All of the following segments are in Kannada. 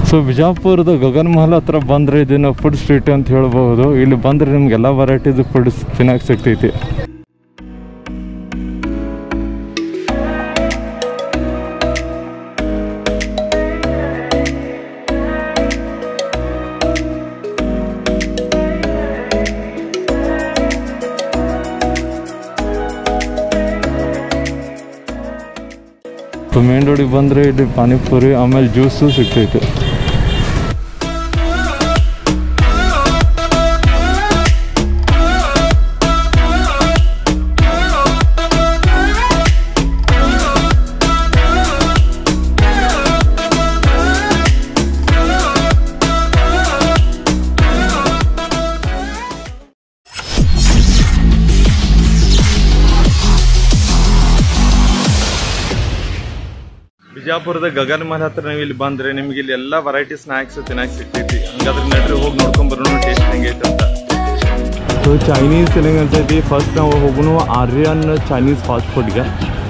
ಸೊ ಬಿಜಾಪುರದ ಗಗನ್ ಮಹಲ್ ಹತ್ರ ಬಂದರೆ ಇದನ್ನು ಫುಡ್ ಸ್ಟ್ರೀಟ್ ಅಂತ ಹೇಳ್ಬೋದು ಇಲ್ಲಿ ಬಂದರೆ ನಿಮ್ಗೆ ಎಲ್ಲ ವೆರೈಟೀಸ್ ಫುಡ್ ತಿನ್ನಕ್ಕೆ ಸಿಗ್ತೈತಿ ಸೊ ಮೇನ್ ರೋಡಿಗೆ ಬಂದರೆ ಇಲ್ಲಿ ಪಾನಿಪುರಿ ಆಮೇಲೆ ಜ್ಯೂಸು ಸಿಗ್ತೈತೆ ಬಿಜಾಪುರದ ಗಗನ್ ಮಹಲ್ ಹತ್ರ ನೀವು ಇಲ್ಲಿ ಬಂದ್ರೆ ನಿಮ್ಗೆ ಇಲ್ಲಿ ಎಲ್ಲ ವೆರೈಟಿ ಸ್ನಾಕ್ಸ್ ತಿನ್ನಕ್ ಸಿಗ್ತೈತಿ ಹಂಗಾದ್ರೆ ನಡ್ರಿ ಹೋಗಿ ನೋಡ್ಕೊಂಡ್ ಬರೋಣ ಟೇಸ್ಟ್ ಹೆಂಗೈತೆ ಅಂತ ಸೊ ಚೈನೀಸ್ ತಿನ್ನಂಗೆ ಅನ್ಸೈತಿ ಫಸ್ಟ್ ನಾವು ಹೋಗೋಣ ಆರ್ಯನ್ चाइनीज फास्ट फूड का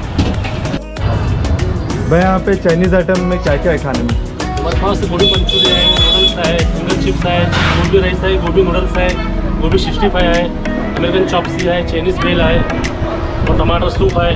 भाई यहाँ पे चाइनीज आइटम में क्या क्या है खाने में हमारे पास गोभी मंचूरियन है नूडल्स है फिंगर चिप्स है गोभी राइस है गोभी नूडल्स है गोभी सिक्सटी फाइव है अमेरिकन चॉप्सी है चाइनीज बेल है और टमाटर सूप है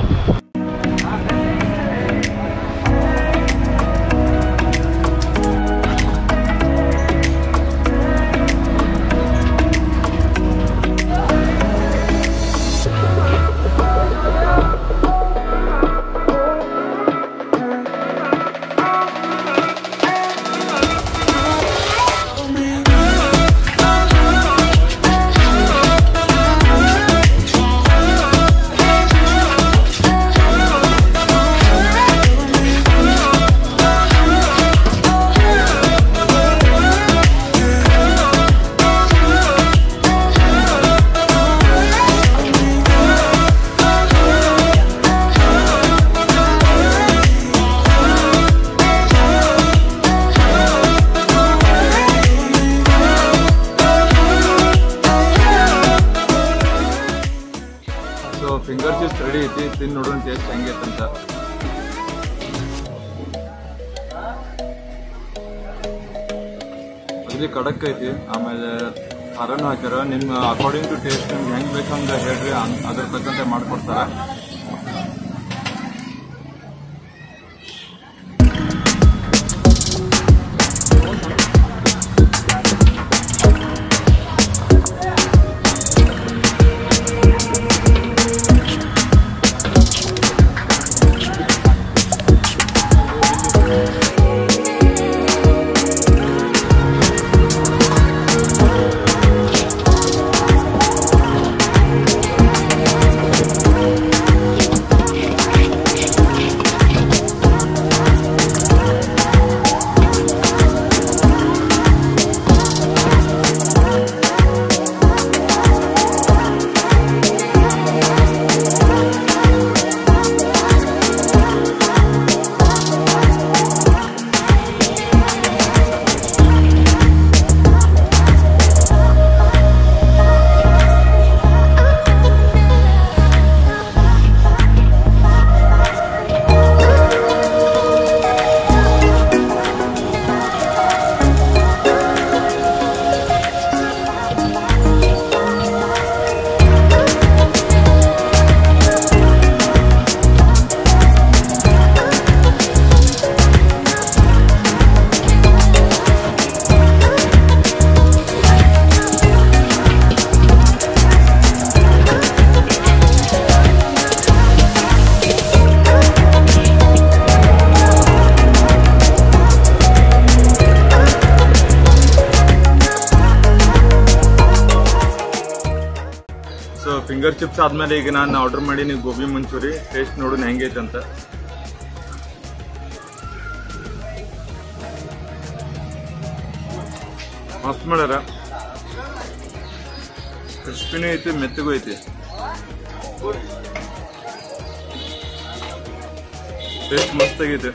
ಸೊ ಫಿಂಗರ್ ಚಿಪ್ಸ್ ರೆಡಿ ಐತಿ ತಿಂದು ನೋಡೋಣ ಟೇಸ್ಟ್ ಹೆಂಗೈತೆ ಅಂತ ಇಲ್ಲಿ ಕಡಕ್ ಐತಿ ಆಮೇಲೆ ಖಾರನೂ ಹಾಕ್ಯಾರ ನಿಮ್ಮ ಅಕಾರ್ಡಿಂಗ್ ಟು ಟೇಸ್ಟ್ ನಿಮ್ಗೆ ಹೆಂಗ್ ಬೇಕಂತ ಹೇಳ್ರಿ ಹಂಗ್- ಅದ್ರ ತಕ್ಕಂತೆ ಮಾಡ್ಕೊಡ್ತಾರ ಸೊ ಫಿಂಗರ್ ಚಿಪ್ಸ್ ಆದ್ಮೇಲೆ ಈಗ ನಾನು ಆರ್ಡರ್ ಮಾಡೀನಿ ಗೋಬಿ ಮಂಚೂರಿ ಟೇಸ್ಟ್ ನೋಡೋಣ ಹೆಂಗೈತೆ ಅಂತ ಮಸ್ತ್ ಮಾಡ್ಯಾರ ಕ್ರಿಸ್ಪಿನೂ ಐತಿ ಮೆತ್ತಗೂ ಐತಿ ಟೇಸ್ಟ್ ಮಸ್ತ್ ಆಗೈತೆ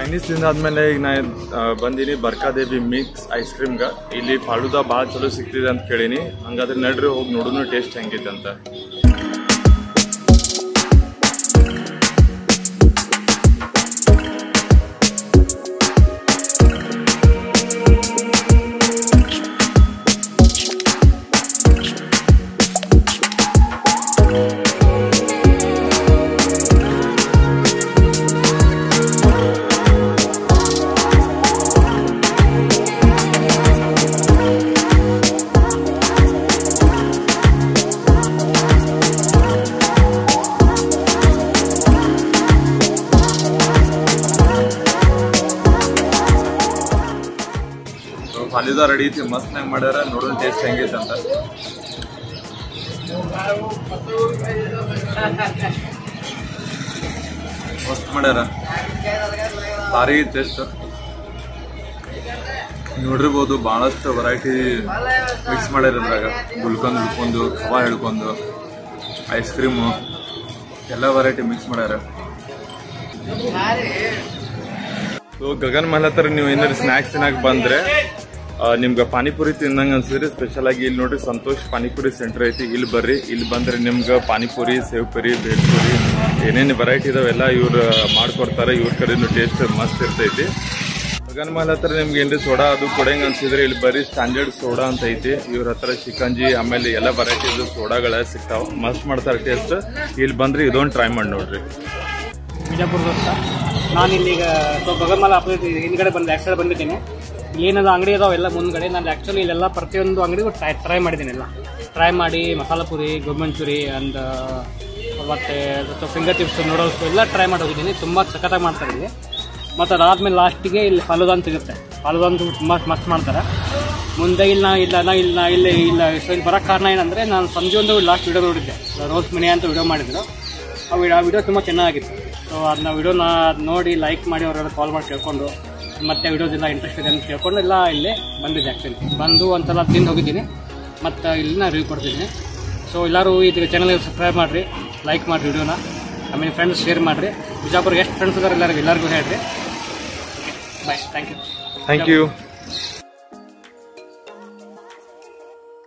ಚೈನೀಸ್ ತಿಂದಾದ್ಮೇಲೆ ಈಗ ನಾ ಆ, ಬಂದೀನಿ ಬರ್ಕಾದೇವಿ ಮಿಕ್ಸ್ ಐಸ್ ಕ್ರೀಮ್ಗ ಇಲ್ಲಿ ಫಾಲೂದಾ ಭಾಳ ಚಲೋ ಸಿಗ್ತಿದೆ ಅಂತ ಕೇಳೀನಿ ಹಂಗಾದ್ರೆ ನಡ್ರಿ ಹೋಗಿ ನೋಡೋಣ ಟೇಸ್ಟ್ ಹೆಂಗೈತೆ ಅಂತ ಫಾಲೂದಾ ರೆಡಿ ಐತಿ ಮಸ್ತ್ನಾಗ ಮಾಡ್ಯಾರ ನೋಡೋಣ ಟೇಸ್ಟ್ ಹೆಂಗೈತೆ ಅಂತ ಮಸ್ತ್ ಮಾಡ್ಯಾರ ಭಾರಿ ಟೇಸ್ಟ್ ನೋಡಿರ್ಬೋದು ಬಹಳಷ್ಟು ವೆರೈಟಿ ಮಿಕ್ಸ್ ಮಾಡ್ಯಾರ ಇದ್ರಾಗ ಗುಲ್ಕೊಂಡ್ ಹಿಡ್ಕೊಂಡು ಖವಾ ಹಿಡ್ಕೊಂಡು ಐಸ್ ಕ್ರೀಮು ಎಲ್ಲ ವೆರೈಟಿ ಮಿಕ್ಸ್ ಮಾಡ್ಯಾರ ಸೊ ಗಗನ್ ಮಹಲ್ ಹತ್ರ ನೀವು ಏನಾದ್ರು ಸ್ನಾಕ್ಸ್ ತಿನ್ನಕ್ ಬಂದ್ರೆ ಆ, ನಿಮ್ಗೆ ಪಾನಿಪುರಿ ತಿನ್ನಂಗ ಅನ್ಸಿದ್ರೆ ಸ್ಪೆಷಲ್ ಆಗಿ ಇಲ್ಲಿ ನೋಡ್ರಿ ಸಂತೋಷ್ ಪಾನಿಪುರಿ ಸೆಂಟರ್ ಐತಿ ಇಲ್ಲಿ ಬರ್ರಿ ಇಲ್ಲಿ ಬಂದ್ರೆ ನಿಮ್ಗೆ ಪಾನಿಪುರಿ ಸೇವ್ ಪುರಿ ಬೇಲ್ಪುರಿ ಏನೇನು ವೆರೈಟಿ ಇದಾವೆಲ್ಲ ಇವ್ರು ಮಾಡ್ಕೊಡ್ತಾರೆ ಇವ್ರ ಕಡೆನು ಟೇಸ್ಟ್ ಮಸ್ತ್ ಇರ್ತೈತಿ ಗಗನ್ ಮಹಲ್ ಹತ್ರ ನಿಮ್ಗೆ ಏನ್ರಿ ಸೋಡಾ ಅದು ಕೊಡಂಗ ಅನ್ಸಿದ್ರೆ ಇಲ್ಲಿ ಬರೀ ಸ್ಟ್ಯಾಂಡರ್ಡ್ ಸೋಡಾ ಅಂತ ಐತಿ ಇವ್ರ ಹತ್ರ ಶಿಕಂಜಿ ಆಮೇಲೆ ಎಲ್ಲ ವೆರೈಟಿ ಸೋಡಾಗಳ ಸಿಗ್ತಾವ ಮಸ್ತ್ ಮಾಡ್ತಾರೆ ಟೇಸ್ಟ್ ಇಲ್ಲಿ ಬಂದ್ರೆ ಇದೊಂದು ಟ್ರೈ ಮಾಡಿ ನೋಡ್ರಿ ಬಿಜಾಪುರದತ್ತ ನಾನು ಇಲ್ಲಿಗ ಸೊ ಗಗನ್ಮಲ ಅಪೋಸಿಟ್ ಹಿಂದ್ಗಡೆ ಬಂದು ಬ್ಯಾಕ್ ಸೈಡ್ ಬಂದಿದ್ದೀನಿ ಇಲ್ಲಿ ಏನಾದ್ರು ಅಂಗಡಿ ಇದಾವೆ ಎಲ್ಲ ಮುಂದ್ಗಡೆ ನಾನು ಆ್ಯಕ್ಚುಲಿ ಇಲ್ಲೆಲ್ಲ ಪ್ರತಿಯೊಂದು ಅಂಗಡಿಗೂ ಟ್ರೈ ಟ್ರೈ ಮಾಡಿದ್ದೀನಿ ಎಲ್ಲ ಟ್ರೈ ಮಾಡಿ ಮಸಾಲ ಪುರಿ ಗೋಬಿ ಮಂಚೂರಿ ಅಂಡ್ ಮತ್ತು ಫಿಂಗರ್ ಚಿಪ್ಸ್ ನೂಡಲ್ಸ್ ಎಲ್ಲ ಟ್ರೈ ಮಾಡಿ ಹೋಗಿದ್ದೀನಿ ತುಂಬ ಸಖತ್ತಾಗಿ ಮಾಡ್ತಾರೆ ಇಲ್ಲಿ ಮತ್ತು ಅದಾದ್ಮೇಲೆ ಲಾಸ್ಟಿಗೆ ಇಲ್ಲಿ ಫಲೂದಾ ಅಂತ ಸಿಗುತ್ತೆ ಫಲೂದಾ ಅಂತೂ ತುಂಬ ಮಸ್ತ್ ಮಾಡ್ತಾರೆ ಮುಂದೆ ಇಲ್ಲ ಇಲ್ಲ ನಾ ಇಲ್ಲ ಇಲ್ಲಿ ಇಲ್ಲ ಸೊ ಇಲ್ಲಿ ಬರೋಕ್ಕೆ ಕಾರಣ ಏನಂದರೆ ನಾನು ಸಂಜೆ ಒಂದು ಲಾಸ್ಟ್ ವಿಡಿಯೋ ನೋಡಿದ್ದೆ ರೋಸ್ ಮಿನಿ ಅಂತ ವಿಡಿಯೋ ಮಾಡಿದ್ರು ಆ ವಿಡಿಯೋ ಆ ವಿಡಿಯೋ ತುಂಬ ಚೆನ್ನಾಗಿತ್ತು ಸೊ ಅದನ್ನ ವಿಡಿಯೋನ ನೋಡಿ ಲೈಕ್ ಮಾಡಿ ಅವರೆಲ್ಲ ಕಾಲ್ ಮಾಡಿ ಕೇಳ್ಕೊಂಡು ಮತ್ತೆ ವಿಡಿಯೋದಿಂದ ಇಂಟ್ರೆಸ್ಟ್ ಇದೆ ಅಂತ ಕೇಳ್ಕೊಂಡು ಎಲ್ಲ ಇಲ್ಲಿ ಬಂದಿದ್ದೆ ಆ್ಯಕ್ಚುಲಿ ಬಂದು ಒಂದ್ಸಲ ತಿಂದು ಹೋಗಿದ್ದೀನಿ ಮತ್ತು ಇಲ್ಲಿನ ರಿವ್ಯೂ ಕೊಡ್ತಿದ್ದೀನಿ ಸೊ ಎಲ್ಲರೂ ಇದು ಚಾನಲ್ಗೆ ಸಬ್ಸ್ಕ್ರೈಬ್ ಮಾಡಿರಿ ಲೈಕ್ ಮಾಡಿರಿ ವಿಡಿಯೋನ ಆಮೇಲೆ ಫ್ರೆಂಡ್ಸ್ ಶೇರ್ ಮಾಡಿರಿ ಬಿಜಾಪುರ ಎಷ್ಟು ಫ್ರೆಂಡ್ಸ್ ಇದ್ದಾರೆ ಎಲ್ಲರಿಗೂ ಎಲ್ಲರಿಗೂ ಹೇಳ್ರಿ bye thank you thank you